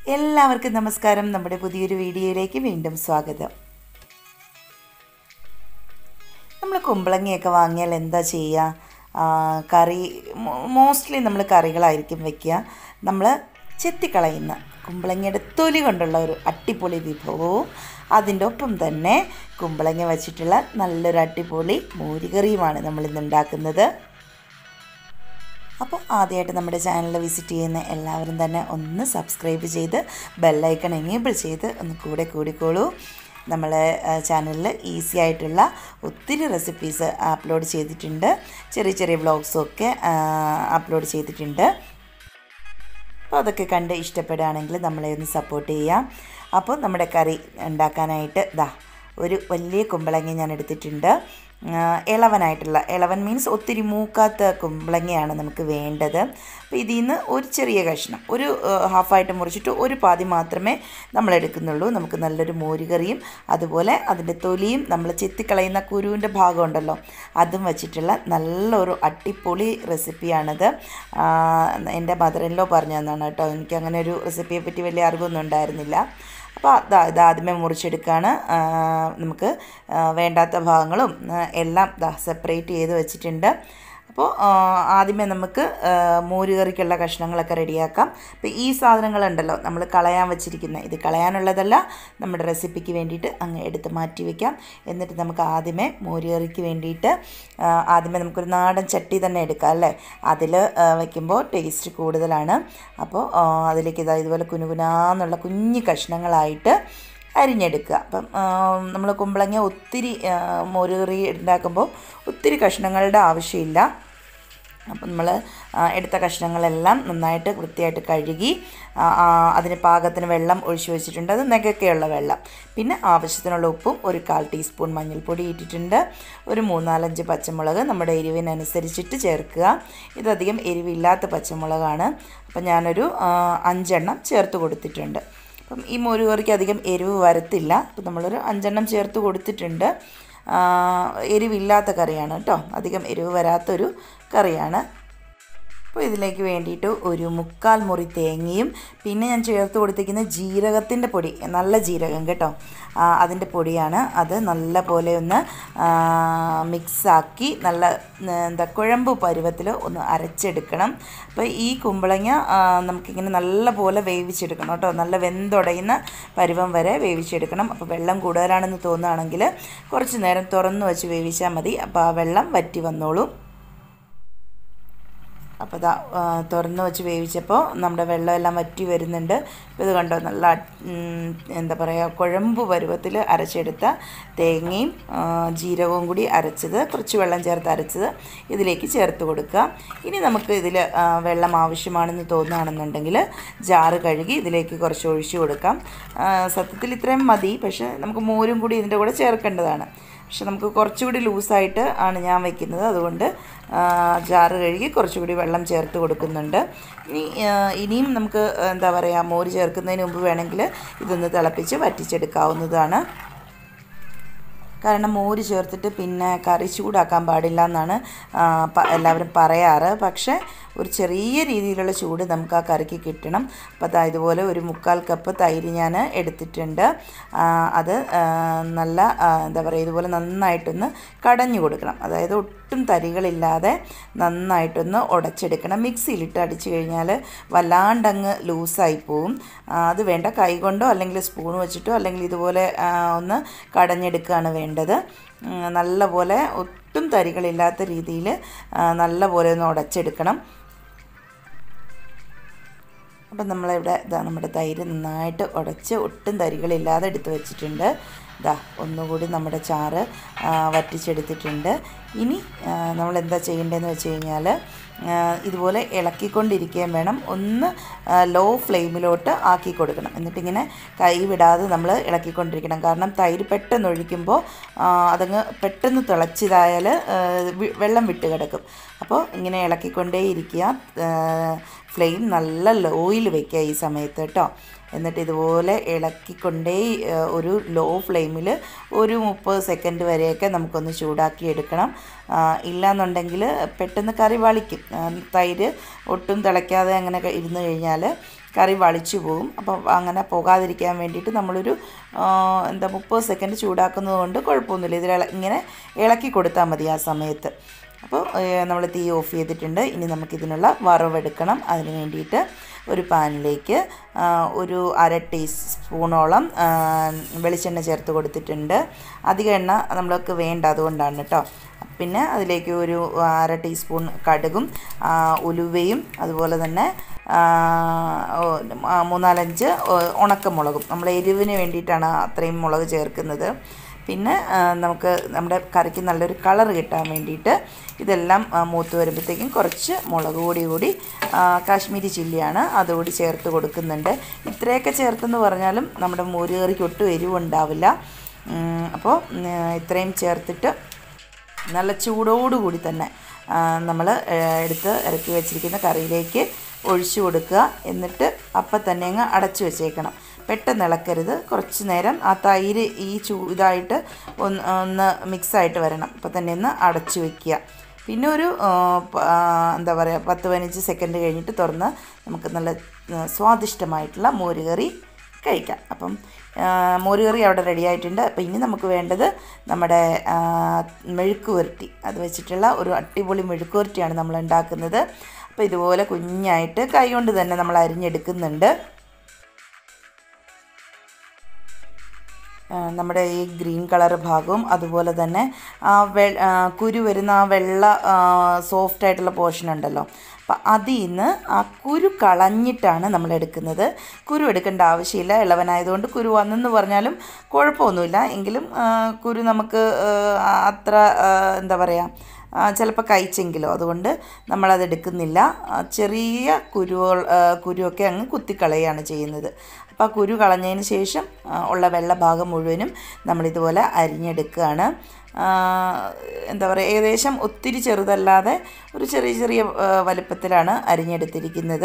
എല്ലാവർക്കും നമസ്കാരം നമ്മുടെ പുതിയൊരു വീഡിയോയിലേക്ക് വീണ്ടും സ്വാഗതം നമ്മൾ കുമ്പളങ്ങയൊക്കെ വാങ്ങിയാൽ എന്താ ചെയ്യുക ആ, കറി മോസ്റ്റ്ലി നമ്മൾ കറികളായിരിക്കും വെക്കുക നമ്മൾ ചെത്തിക്കളയുന്ന കുമ്പളങ്ങയുടെ തൊലി കൊണ്ടുള്ള ഒരു അട്ടിപ്പൊളി വിഭവവും അതിൻ്റെ ഒപ്പം തന്നെ കുമ്പളങ്ങ വെച്ചിട്ടുള്ള നല്ലൊരു അട്ടിപ്പൊളി മോരുകറിയുമാണ് നമ്മളിന്ന് ഉണ്ടാക്കുന്നത് അപ്പോൾ ആദ്യമായിട്ട് നമ്മുടെ ചാനൽ വിസിറ്റ് ചെയ്യുന്ന എല്ലാവരും തന്നെ ഒന്ന് സബ്സ്ക്രൈബ് ചെയ്ത് ബെല്ലൈക്കൺ എനേബിൾ ചെയ്ത് ഒന്ന് കൂടെ കൂടിക്കോളൂ നമ്മളെ ചാനലിൽ ഈസി ആയിട്ടുള്ള ഒത്തിരി റെസിപ്പീസ് അപ്ലോഡ് ചെയ്തിട്ടുണ്ട് ചെറിയ ചെറിയ വ്ളോഗ്സും ഒക്കെ അപ്ലോഡ് ചെയ്തിട്ടുണ്ട് അപ്പോൾ അതൊക്കെ കണ്ട് ഇഷ്ടപ്പെടുകയാണെങ്കിൽ നമ്മളെ ഒന്ന് സപ്പോർട്ട് ചെയ്യാം അപ്പോൾ നമ്മുടെ കറി ഉണ്ടാക്കാനായിട്ട് ദാ ഒരു വലിയ കുമ്പളങ്ങ ഞാൻ എടുത്തിട്ടുണ്ട് ആ, ഇളവനായിട്ടുള്ള ഇളവൻ മീൻസ് ഒത്തിരി മൂക്കാത്ത കുമ്പളങ്ങയാണ് നമുക്ക് വേണ്ടത് അപ്പോൾ ഇതിൽ നിന്ന് ഒരു ചെറിയ കഷ്ണം ഒരു ആ, ഹാഫായിട്ട് മുറിച്ചിട്ട് ഒരു പാതി മാത്രമേ നമ്മൾ എടുക്കുന്നുള്ളൂ നമുക്ക് നല്ലൊരു മോരുകറിയും അതുപോലെ അതിൻ്റെ തൊലിയും നമ്മൾ ചെത്തിക്കളയുന്ന കുരുവിൻ്റെ ഭാഗം ഉണ്ടല്ലോ അതും വെച്ചിട്ടുള്ള നല്ലൊരു അട്ടിപ്പൊളി റെസിപ്പിയാണിത് ആ, എൻ്റെ മദറിൻലോ പറഞ്ഞു തന്നാണ് കേട്ടോ എനിക്ക് അങ്ങനെ ഒരു റെസിപ്പിയെ പറ്റി വലിയ അറിവൊന്നും ഉണ്ടായിരുന്നില്ല അപ്പോൾ അതാ ഇത് ആദ്യമേ മുറിച്ചെടുക്കുകയാണ് ആ, നമുക്ക് ആ, വേണ്ടാത്ത ഭാഗങ്ങളും ആ, എല്ലാം ദാ സെപ്പറേറ്റ് ചെയ്ത് വെച്ചിട്ടുണ്ട് അപ്പോൾ ആ, ആദ്യമേ നമുക്ക് ആ, മോരുകറിക്കുള്ള കഷ്ണങ്ങളൊക്കെ റെഡിയാക്കാം അപ്പോൾ ഈ സാധനങ്ങളുണ്ടല്ലോ നമ്മൾ കളയാൻ വെച്ചിരിക്കുന്ന ഇത് കളയാനുള്ളതല്ല നമ്മുടെ റെസിപ്പിക്ക് വേണ്ടിയിട്ട് അങ്ങ് എടുത്ത് മാറ്റി വയ്ക്കാം എന്നിട്ട് നമുക്ക് ആദ്യമേ മോരുകറിക്ക് വേണ്ടിയിട്ട് ആ, ആദ്യമേ നമുക്കൊരു നാടൻ ചട്ടി തന്നെ എടുക്കാം അല്ലേ അതിൽ വയ്ക്കുമ്പോൾ ടേസ്റ്റ് കൂടുതലാണ് അപ്പോൾ ആ, അതിലേക്ക് ഇതാ ഇതുപോലെ കുനുകുനാന്നുള്ള കുഞ്ഞു കഷ്ണങ്ങളായിട്ട് അരിഞ്ഞെടുക്കുക അപ്പം നമ്മൾ കുമ്പളങ്ങ ഒത്തിരി ആ, മോരുകറി ഉണ്ടാക്കുമ്പോൾ ഒത്തിരി കഷ്ണങ്ങളുടെ ആവശ്യമില്ല അപ്പം നമ്മൾ എടുത്ത കഷ്ണങ്ങളെല്ലാം നന്നായിട്ട് വൃത്തിയായിട്ട് കഴുകി ആ, ആ, അതിന് പാകത്തിന് വെള്ളം ഒഴിച്ചു വെച്ചിട്ടുണ്ട് അത് നെകക്കെയുള്ള വെള്ളം പിന്നെ ആവശ്യത്തിനുള്ള ഉപ്പും ഒരു കാൽ ടീസ്പൂൺ മഞ്ഞൾപ്പൊടി ഇട്ടിട്ടുണ്ട് ഒരു മൂന്നാലഞ്ച് പച്ചമുളക് നമ്മുടെ എരിവിനനുസരിച്ചിട്ട് ചേർക്കുക ഇതധികം എരിവില്ലാത്ത പച്ചമുളകാണ് അപ്പം ഞാനൊരു ആ, അഞ്ചെണ്ണം ചേർത്ത് കൊടുത്തിട്ടുണ്ട് അപ്പം ഈ മോരുകറിക്ക് അധികം എരിവ് വരത്തില്ല അപ്പം നമ്മളൊരു അഞ്ചെണ്ണം ചേർത്ത് കൊടുത്തിട്ടുണ്ട് ആ, എരിവില്ലാത്ത കറിയാണ് കേട്ടോ അധികം എരിവ് വരാത്തൊരു കറിയാണ് അപ്പോൾ ഇതിലേക്ക് വേണ്ടിയിട്ട് ഒരു മുക്കാൽ മുറി തേങ്ങയും പിന്നെ ഞാൻ ചേർത്ത് കൊടുത്തിരിക്കുന്ന ജീരകത്തിൻ്റെ പൊടി നല്ല ജീരകം കേട്ടോ ആ, അതിൻ്റെ പൊടിയാണ് അത് നല്ല പോലെ ഒന്ന് മിക്സാക്കി നല്ല ആ, എന്താ കുഴമ്പ് പരുവത്തിൽ ഒന്ന് അരച്ചെടുക്കണം അപ്പോൾ ഈ കുമ്പളങ്ങ ആ, നമുക്കിങ്ങനെ നല്ല പോലെ വേവിച്ചെടുക്കണം കേട്ടോ നല്ല വെന്തുടയുന്ന പരുവം വരെ വേവിച്ചെടുക്കണം അപ്പോൾ വെള്ളം കൂടുതലാണെന്ന് തോന്നുകയാണെങ്കിൽ കുറച്ച് നേരം തുറന്ന് വെച്ച് വേവിച്ചാൽ മതി അപ്പോൾ ആ വെള്ളം വറ്റി വന്നോളും അപ്പോൾ ഇതാ തുറന്ന് വെച്ച് വേവിച്ചപ്പോൾ നമ്മുടെ വെള്ളമെല്ലാം വറ്റി വരുന്നുണ്ട് ഇപ്പോൾ ഇത് കണ്ടോ നല്ല ഉം, എന്താ പറയുക കുഴമ്പ് പരുവത്തിൽ അരച്ചെടുത്ത തേങ്ങയും ആ, ജീരകവും കൂടി അരച്ചത് കുറച്ച് വെള്ളം ചേർത്ത് അരച്ചത് ഇതിലേക്ക് ചേർത്ത് കൊടുക്കുക ഇനി നമുക്ക് ഇതിൽ വെള്ളം ആവശ്യമാണെന്ന് തോന്നുകയാണെന്നുണ്ടെങ്കിൽ ജാറ് കഴുകി ഇതിലേക്ക് കുറച്ച് ഒഴിച്ചു കൊടുക്കാം ആ, സത്യത്തിൽ ഇത്രയും മതി പക്ഷേ നമുക്ക് മോരും കൂടി ഇതിൻ്റെ കൂടെ ചേർക്കേണ്ടതാണ് പക്ഷെ നമുക്ക് കുറച്ചുകൂടി ലൂസായിട്ട് ആണ് ഞാൻ വയ്ക്കുന്നത് അതുകൊണ്ട് ആ, ജാറ് കഴുകി കുറച്ചുകൂടി വെള്ളം ചേർത്ത് കൊടുക്കുന്നുണ്ട് ഇനി ആ, ഇനിയും നമുക്ക് എന്താ പറയുക മോര് ചേർക്കുന്നതിന് മുമ്പ് വേണമെങ്കിൽ ഇതൊന്ന് തിളപ്പിച്ച് വറ്റിച്ചെടുക്കാവുന്നതാണ് കാരണം മോര് ചേർത്തിട്ട് പിന്നെ കറി ചൂടാക്കാൻ പാടില്ല എന്നാണ് ആ, പ- എല്ലാവരും പറയാറ് പക്ഷേ ഒരു ചെറിയ രീതിയിലുള്ള ചൂട് നമുക്ക് ആ കറിക്ക് കിട്ടണം അപ്പോൾ അതാ ഇതുപോലെ ഒരു മുക്കാൽ കപ്പ് തൈര് ഞാൻ എടുത്തിട്ടുണ്ട് ആ, അത് ആ, നല്ല ആ, എന്താ പറയുക ഇതുപോലെ നന്നായിട്ടൊന്ന് കടഞ്ഞു കൊടുക്കണം അതായത് ഒട്ടും തരികളില്ലാതെ നന്നായിട്ടൊന്ന് ഉടച്ചെടുക്കണം മിക്സിയിലിട്ട് അടിച്ചു കഴിഞ്ഞാൽ വല്ലാണ്ടങ്ങ് ലൂസായി പോവും ആ, അത് വേണ്ട കൈ കൊണ്ടോ അല്ലെങ്കിൽ സ്പൂൺ വെച്ചിട്ടോ അല്ലെങ്കിൽ ഇതുപോലെ ആ, ഒന്ന് കടഞ്ഞെടുക്കുകയാണ് വേണ്ടത് ഉം, നല്ല പോലെ ഒട്ടും തരികളില്ലാത്ത രീതിയിൽ നല്ല പോലെ ഒന്ന് ഉടച്ചെടുക്കണം അപ്പം നമ്മളിവിടെ ഇതാ നമ്മുടെ തൈര് നന്നായിട്ട് ഉടച്ച് ഒട്ടും തരികളില്ലാതെ എടുത്ത് വെച്ചിട്ടുണ്ട് ഇതാ ഒന്നുകൂടി നമ്മുടെ ചാറ് ആ, വറ്റിച്ചെടുത്തിട്ടുണ്ട് ഇനി നമ്മൾ എന്താ ചെയ്യേണ്ടതെന്ന് വെച്ച് കഴിഞ്ഞാൽ ആ, ഇതുപോലെ ഇളക്കിക്കൊണ്ടിരിക്കുകയും വേണം ഒന്ന് ലോ ഫ്ലെയിമിലോട്ട് ആക്കി കൊടുക്കണം എന്നിട്ടിങ്ങനെ കൈ വിടാതെ നമ്മൾ ഇളക്കിക്കൊണ്ടിരിക്കണം കാരണം തൈര് പെട്ടെന്ന് ഒഴിക്കുമ്പോൾ ആ, അതങ്ങ് പെട്ടെന്ന് തിളച്ചിതായാൽ ആ, വി- വെള്ളം വിട്ട് കിടക്കും അപ്പോൾ ഇങ്ങനെ ഇളക്കിക്കൊണ്ടേ ഇരിക്കുക ഫ്ലെയിം നല്ല ലോയിൽ വെക്കുക ഈ സമയത്ത് കേട്ടോ എന്നിട്ട് ഇതുപോലെ ഇളക്കിക്കൊണ്ടേ ആ, ഒരു ലോ ഫ്ലെയിമിൽ ഒരു മുപ്പത് സെക്കൻഡ് വരെയൊക്കെ നമുക്കൊന്ന് ചൂടാക്കി എടുക്കണം ആ, ഇല്ലാന്നുണ്ടെങ്കിൽ പെട്ടെന്ന് കറി വളിക്കും ആ, തൈര് ഒട്ടും തിളയ്ക്കാതെ അങ്ങനെ ക- ഇരുന്ന് കഴിഞ്ഞാൽ കറി വളിച്ചു പോകും അപ്പോൾ അങ്ങനെ പോകാതിരിക്കാൻ വേണ്ടിയിട്ട് നമ്മളൊരു ആ, എന്താ മുപ്പത് സെക്കൻഡ് ചൂടാക്കുന്നത് കൊണ്ട് കുഴപ്പമൊന്നുമില്ല ഇതിൽ ഇള- ഇങ്ങനെ ഇളക്കി കൊടുത്താൽ മതി ആ സമയത്ത് അപ്പോൾ നമ്മൾ തീ ഓഫ് ചെയ്തിട്ടുണ്ട് ഇനി നമുക്കിതിനുള്ള വറവെടുക്കണം അതിന് വേണ്ടിയിട്ട് ഒരു പാനിലേക്ക് ആ, ഒരു അര ടീസ്പൂണോളം ആ, വെളിച്ചെണ്ണ ചേർത്ത് കൊടുത്തിട്ടുണ്ട് അധികം എണ്ണ നമ്മൾക്ക് വേണ്ട അതുകൊണ്ടാണ് കേട്ടോ പിന്നെ അതിലേക്ക് ഒരു അര ടീസ്പൂൺ കടുകും ആ, ഉലുവയും അതുപോലെ തന്നെ ആ, ഓ, ആ, മൂന്നാലഞ്ച് ഓ- ഉണക്കമുളകും നമ്മൾ എരിവിന് വേണ്ടിയിട്ടാണ് അത്രയും മുളക് ചേർക്കുന്നത് പിന്നെ ആ, നമുക്ക് നമ്മുടെ കറിക്ക് നല്ലൊരു കളർ കിട്ടാൻ വേണ്ടിയിട്ട് ഇതെല്ലാം ആ, മൂത്ത് വരുമ്പോഴത്തേക്കും കുറച്ച് മുളക് പൊടി കൂടി ആ, കാശ്മീരി ചില്ലിയാണ് അതുകൂടി ചേർത്ത് കൊടുക്കുന്നുണ്ട് ഇത്രയൊക്കെ ചേർത്തെന്ന് പറഞ്ഞാലും നമ്മുടെ മോര് കറിക്ക് ഒട്ടും എരിവുണ്ടാവില്ല ഉം, അപ്പോൾ ഉം, ഇത്രയും ചേർത്തിട്ട് നല്ല ചൂടോടുകൂടി തന്നെ നമ്മൾ എടുത്ത് ഇറക്കി വെച്ചിരിക്കുന്ന കറിയിലേക്ക് ഒഴിച്ചു കൊടുക്കുക എന്നിട്ട് അപ്പം തന്നെ അങ്ങ് അടച്ചു വെച്ചേക്കണം പെട്ടെന്ന് ഇളക്കരുത് കുറച്ച് നേരം ആ തൈര് ഈ ചൂ ഇതായിട്ട് ഒന്ന് ഒന്ന് മിക്സായിട്ട് വരണം അപ്പം തന്നെ ഒന്ന് അടച്ചു വെക്കുക പിന്നെ ഒരു ആ, പ- ആ, എന്താ പറയുക പത്ത് പതിനഞ്ച് സെക്കൻഡ് കഴിഞ്ഞിട്ട് തുറന്ന് നമുക്ക് നല്ല ആ, സ്വാദിഷ്ടമായിട്ടുള്ള മോരുകറി കഴിക്കാം അപ്പം ആ, മോരുകറി അവിടെ റെഡി ആയിട്ടുണ്ട് അപ്പോൾ ഇനി നമുക്ക് വേണ്ടത് നമ്മുടെ ആ, മെഴുക്ക് പുരട്ടി അത് വെച്ചിട്ടുള്ള ഒരു അടിപൊളി മെഴുക്ക് പുരട്ടിയാണ് നമ്മൾ ഉണ്ടാക്കുന്നത് അപ്പോൾ ഇതുപോലെ കുഞ്ഞായിട്ട് കൈ കൊണ്ട് തന്നെ നമ്മൾ അരിഞ്ഞെടുക്കുന്നുണ്ട് ആ, നമ്മുടെ ഈ ഗ്രീൻ കളർ ഭാഗവും അതുപോലെ തന്നെ ആ വെ ആ, കുരു വരുന്ന ആ വെള്ള സോഫ്റ്റ് ആയിട്ടുള്ള പോർഷൻ ഉണ്ടല്ലോ അപ്പം അതിൽ നിന്ന് ആ കുരു കളഞ്ഞിട്ടാണ് നമ്മൾ എടുക്കുന്നത് കുരു എടുക്കേണ്ട ആവശ്യമില്ല ഇളവനായതുകൊണ്ട് കുരു വന്നെന്ന് പറഞ്ഞാലും കുഴപ്പമൊന്നുമില്ല എങ്കിലും ആ, കുരു നമുക്ക് ആ, അത്ര ആ, എന്താ പറയുക ചിലപ്പോൾ കഴിച്ചെങ്കിലോ അതുകൊണ്ട് നമ്മളത് എടുക്കുന്നില്ല ആ, ചെറിയ കുരുകൾ ആ, കുരുവൊക്കെ അങ്ങ് കുത്തിക്കളയാണ് ചെയ്യുന്നത് അപ്പോൾ ആ കുരു കളഞ്ഞതിന് ശേഷം ആ, ഉള്ള വെള്ള ഭാഗം മുഴുവനും നമ്മളിതുപോലെ അരിഞ്ഞെടുക്കുകയാണ് ആ, എന്താ പറയുക ഏകദേശം ഒത്തിരി ചെറുതല്ലാതെ ഒരു ചെറിയ ചെറിയ ആ, വലിപ്പത്തിലാണ് അരിഞ്ഞെടുത്തിരിക്കുന്നത്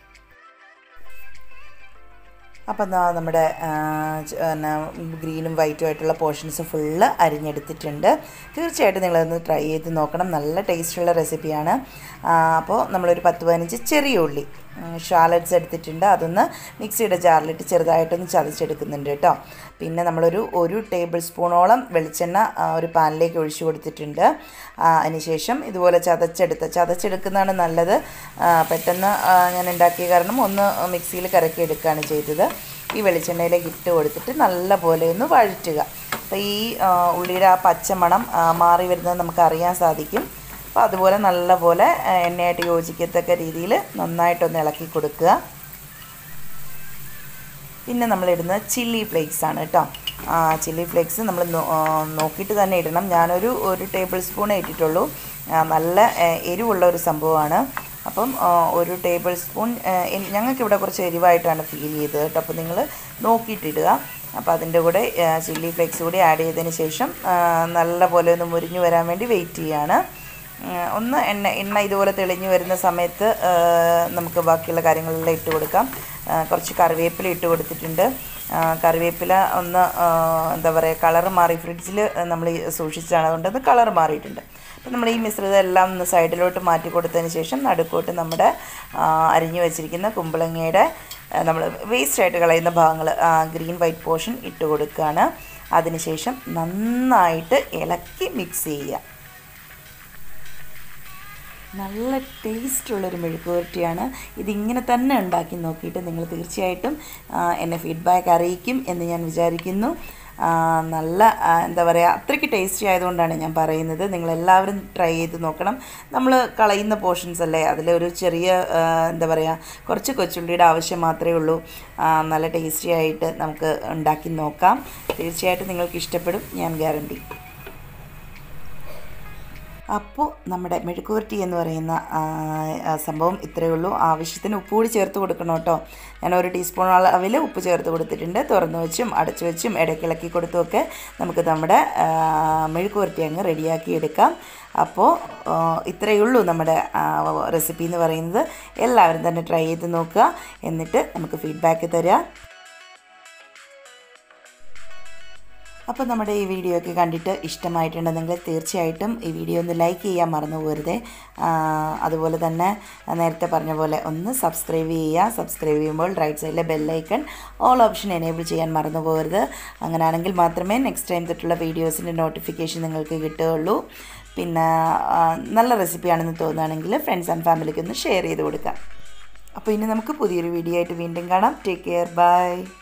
അപ്പം എന്നാ നമ്മുടെ ആ, ച- എന്നാ ഗ്രീനും വൈറ്റും ആയിട്ടുള്ള പോർഷൻസ് ഫുള്ള് അരിഞ്ഞെടുത്തിട്ടുണ്ട് തീർച്ചയായിട്ടും നിങ്ങളതൊന്ന് ട്രൈ ചെയ്ത് നോക്കണം നല്ല ടേസ്റ്റുള്ള റെസിപ്പിയാണ് അപ്പോൾ നമ്മളൊരു പത്ത് പതിനഞ്ച് ചെറിയ ഉള്ളി ഷാലറ്റ്സ് എടുത്തിട്ടുണ്ട് അതൊന്ന് മിക്സിയുടെ ജാറിലിട്ട് ചെറുതായിട്ടൊന്ന് ചതച്ചെടുക്കുന്നുണ്ട് കേട്ടോ പിന്നെ നമ്മളൊരു ഒരു ടേബിൾ സ്പൂണോളം വെളിച്ചെണ്ണ ആ, ഒരു പാനിലേക്ക് ഒഴിച്ചു കൊടുത്തിട്ടുണ്ട് ആ, അതിനുശേഷം ഇതുപോലെ ചതച്ചെടുത്ത് ചതച്ചെടുക്കുന്നതാണ് നല്ലത് ആ, പെട്ടെന്ന് ആ, ഞാൻ ഉണ്ടാക്കിയ കാരണം ഒന്ന് മിക്സിയിൽ കറക്കി എടുക്കുകയാണ് ചെയ്തത് ഈ വെളിച്ചെണ്ണയിലേക്ക് ഇട്ട് കൊടുത്തിട്ട് നല്ല പോലെ ഒന്ന് വഴറ്റുക അപ്പോൾ ഈ ആ, ഉള്ളിയുടെ ആ പച്ചമണം ആ, മാറി വരുന്നത് നമുക്ക് അറിയാൻ സാധിക്കും അപ്പോൾ അതുപോലെ നല്ലപോലെ ആ, എണ്ണയായിട്ട് യോജിക്കത്തക്ക രീതിയിൽ നന്നായിട്ടൊന്ന് ഇളക്കി കൊടുക്കുക പിന്നെ നമ്മളിടുന്നത് ചില്ലി ഫ്ലേക്സ് ആണ് കേട്ടോ ആ ചില്ലി ഫ്ലേക്സ് നമ്മൾ നോക്കിയിട്ട് തന്നെ ഇടണം ഞാനൊരു ഒരു ടേബിൾ സ്പൂണേ ഇട്ടിട്ടുള്ളൂ ആ, നല്ല ആ, എരിവുള്ള ഒരു സംഭവമാണ് അപ്പം ആ, ഒരു ടേബിൾ സ്പൂൺ ഞങ്ങൾക്ക് ഇവിടെ കുറച്ച് എരിവായിട്ടാണ് ഫീൽ ചെയ്തത് കേട്ടോ അപ്പോൾ നിങ്ങൾ നോക്കിയിട്ടിടുക അപ്പോൾ അതിൻ്റെ കൂടെ ചില്ലി ഫ്ലേക്സ് കൂടി ആഡ് ചെയ്തതിന് ശേഷം ആ, നല്ല പോലെ ഒന്ന് മുരിഞ്ഞു വരാൻ വേണ്ടി വെയിറ്റ് ചെയ്യാണ് ഉം, ഒന്ന് എണ്ണ എണ്ണ ഇതുപോലെ തെളിഞ്ഞു വരുന്ന സമയത്ത് ആ, നമുക്ക് ബാക്കിയുള്ള കാര്യങ്ങളെല്ലാം ഇട്ട് കൊടുക്കാം ആ, കുറച്ച് കറിവേപ്പില ഇട്ട് കൊടുത്തിട്ടുണ്ട് ആ, കറിവേപ്പില ഒന്ന് ആ, എന്താ പറയുക കളർ മാറി ഫ്രിഡ്ജിൽ നമ്മൾ സൂക്ഷിച്ചതാണ് അതുകൊണ്ട് അത് കളർ മാറിയിട്ടുണ്ട് അപ്പം നമ്മൾ ഈ മിശ്രിതം എല്ലാം ഒന്ന് സൈഡിലോട്ട് മാറ്റി കൊടുത്തതിന് ശേഷം നടുക്കോട്ട് നമ്മുടെ ആ, അരിഞ്ഞു വെച്ചിരിക്കുന്ന കുമ്പളങ്ങയുടെ നമ്മൾ വേസ്റ്റ് ആയിട്ട് കളയുന്ന ഭാഗങ്ങൾ ഗ്രീൻ വൈറ്റ് പോർഷൻ ഇട്ട് കൊടുക്കുകയാണ് അതിനുശേഷം നന്നായിട്ട് ഇളക്കി മിക്സ് ചെയ്യുക നല്ല ടേസ്റ്റുള്ളൊരു മെഴുക്ക് പുരട്ടിയാണ് ഇതിങ്ങനെ തന്നെ ഉണ്ടാക്കി നോക്കിയിട്ട് നിങ്ങൾ തീർച്ചയായിട്ടും ആ, എന്നെ ഫീഡ്ബാക്ക് അറിയിക്കും എന്ന് ഞാൻ വിചാരിക്കുന്നു ആ, നല്ല ആ, എന്താ പറയുക അത്രയ്ക്ക് ടേസ്റ്റി ആയതുകൊണ്ടാണ് ഞാൻ പറയുന്നത് നിങ്ങളെല്ലാവരും ട്രൈ ചെയ്ത് നോക്കണം നമ്മൾ കളയുന്ന പോർഷൻസ് അല്ലേ അതിലൊരു ചെറിയ ആ, എന്താ പറയുക കുറച്ച് കൊച്ചുള്ളിയുടെ ആവശ്യം മാത്രമേ ഉള്ളൂ ആ, നല്ല ടേസ്റ്റി ആയിട്ട് നമുക്ക് ഉണ്ടാക്കി നോക്കാം തീർച്ചയായിട്ടും നിങ്ങൾക്ക് ഇഷ്ടപ്പെടും ഞാൻ ഗ്യാരണ്ടി അപ്പോൾ നമ്മുടെ മെഴുക്കുവരട്ടി എന്ന് പറയുന്ന ആ, ആ സംഭവം ഇത്രയേ ഉള്ളൂ ആവശ്യത്തിന് ഉപ്പ് കൂടി ചേർത്ത് കൊടുക്കണം കേട്ടോ ഞാൻ ഒരു ടീസ്പൂൺ അളവിൽ ഉപ്പ് ചേർത്ത് കൊടുത്തിട്ടുണ്ട് തുറന്ന് വെച്ചും അടച്ചു വെച്ചും ഇടയ്ക്കിളക്കി കൊടുത്തുമൊക്കെ നമുക്ക് നമ്മുടെ ആ, മെഴുക്കുവരട്ടി അങ്ങ് റെഡിയാക്കി എടുക്കാം അപ്പോൾ ആ, ഇത്രയേ ഉള്ളൂ നമ്മുടെ റെസിപ്പി എന്ന് പറയുന്നത് എല്ലാവരും തന്നെ ട്രൈ ചെയ്ത് നോക്കുക എന്നിട്ട് നമുക്ക് ഫീഡ്ബാക്ക് തരിക അപ്പോൾ നമ്മുടെ ഈ വീഡിയോ ഒക്കെ കണ്ടിട്ട് ഇഷ്ടമായിട്ടുണ്ടെങ്കിൽ തീർച്ചയായിട്ടും ഈ വീഡിയോ ഒന്ന് ലൈക്ക് ചെയ്യാൻ മറന്നു പോരുതേ ആ, അതുപോലെ തന്നെ നേരത്തെ പറഞ്ഞ പോലെ ഒന്ന് സബ്സ്ക്രൈബ് ചെയ്യുക സബ്സ്ക്രൈബ് ചെയ്യുമ്പോൾ റൈറ്റ് സൈഡിലെ ബെല്ലൈക്കൺ ഓൾ ഓപ്ഷൻ എനേബിൾ ചെയ്യാൻ മറന്നു പോകരുത് അങ്ങനെയാണെങ്കിൽ മാത്രമേ നെക്സ്റ്റ് ടൈം തൊട്ടുള്ള വീഡിയോസിൻ്റെ നോട്ടിഫിക്കേഷൻ നിങ്ങൾക്ക് കിട്ടുകയുള്ളൂ പിന്നെ ആ, നല്ല റെസിപ്പിയാണെന്ന് തോന്നുകയാണെങ്കിൽ ഫ്രണ്ട്സ് ആൻഡ് ഫാമിലിക്ക് ഒന്ന് ഷെയർ ചെയ്ത് കൊടുക്കാം അപ്പോൾ ഇനി നമുക്ക് പുതിയൊരു വീഡിയോ ആയിട്ട് വീണ്ടും കാണാം ടേക്ക് കെയർ ബൈ